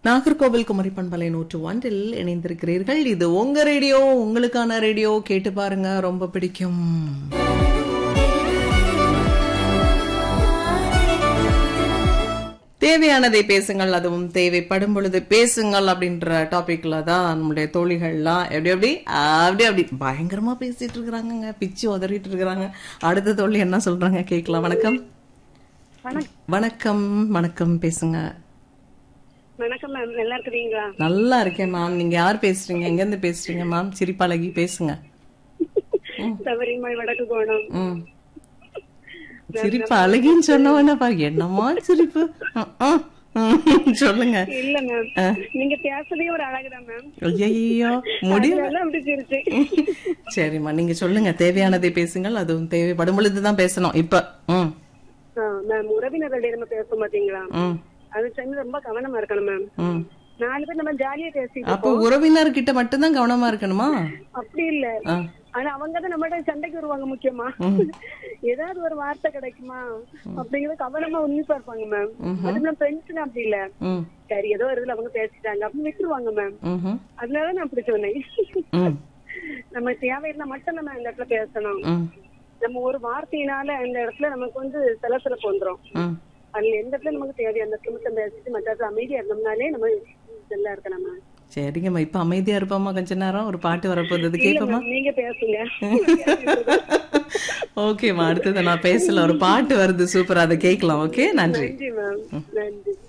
நாகர்கோவில் குமரி பண்பலை நூற்று ஒன்றில் இணைந்திருக்கிறீர்கள் இது உங்க ரேடியோ உங்களுக்கான ரேடியோ கேட்டு பாருங்க ரொம்ப பிடிக்கும் தேவையானதை பேசுங்கள் அதுவும் தேவைப்படும் பொழுது பேசுங்கள் அப்படின்ற டாபிக்ல தான் நம்முடைய தோழிகள்லாம் எப்படி எப்படி அப்படி அப்படி பயங்கரமா பேசிட்டு இருக்கிறாங்கங்க பிச்சு உதறிட்டு இருக்கிறாங்க அடுத்த தோழி என்ன சொல்றாங்க கேட்கலாம் வணக்கம் வணக்கம் வணக்கம் பேசுங்க வணக்கம் மேம் நல்லா இருக்கிறீங்களா நல்லா இருக்கேன் மேம் நீங்க யார் பேசுறீங்க எங்க இருந்து பேசுறீங்க மேம் சிரிப்பழகி பேசுங்க சபரிமலை வடக்கு கோணம் ம் சிரிப்பு அழகின்னு சொன்னவனப்பா என்னமா சிரிப்பு அஹ், அஹ், ம், சொல்லுங்க இல்ல மேம் நீங்க பேசுறதே ஒரு அழகுதான் மேம் ஐயோ முடியல அதனால அப்படி சிரிச்சு சரிம்மா நீங்க சொல்லுங்க தேவையானதை பேசுங்கள் அதுவும் தேவைப்படும் பொழுதுதான் பேசணும் இப்ப ம் ஆ, மேம் உறவினர்களிடையே நம்ம பேசும் பாத்தீங்களா ம் அது செஞ்சு ரொம்ப கவனமா இருக்கணும் மேம் ம் நாலு பேர் நம்ம ஜாலியா பேசிட்டு அப்போ உறவினர்கிட்ட மட்டும்தான் கவனமா இருக்கணுமா அப்படி இல்ல ஆ. ஆனா அவங்க தான் நம்மகிட்ட சண்டைக்கு வருவாங்க முக்கியமா ஏதாவது ஒரு வார்த்தை கிடைக்குமா அப்படிங்கறத கவனமா உன்னிப்பா இருப்பாங்க மேம் அது நம்ம ஃப்ரெண்ட்ஸ் அப்படி இல்ல ம் சரி ஏதோ ஒரு இதுல அவங்க பேசிட்டாங்க அப்படின்னு விட்டுருவாங்க மேம் ம்ஹும். அதனால நான் அப்படி சொன்னேன் ம் நம்ம தேவையில்லை மட்டும் நம்ம இந்த இடத்துல பேசணும் ம் நம்ம ஒரு வார்த்தையினால இந்த இடத்துல நமக்கு வந்து சலசலப்பு வந்துரும் ம் அதுல எந்த இடத்துல நமக்கு தேவையான அந்த இடத்துல மட்டும் பேசிட்டு மற்ற இடத்துல அமைதியா இருந்தோம்னாலே நம்ம நல்லா இருக்க நம்ம சரிங்கம்மா இப்ப அமைதியா இருப்போமா கொஞ்ச நேரம் ஒரு பாட்டு வரப்போகுது இல்ல கேட்போமா ma'am, நீங்க பேசுங்க ஓகேம்மா அடுத்தது நான் பேசல ஒரு பாட்டு வருது சூப்பர் அதை கேட்கலாம் ஓகே நன்றி நன்றி மேம் நன்றி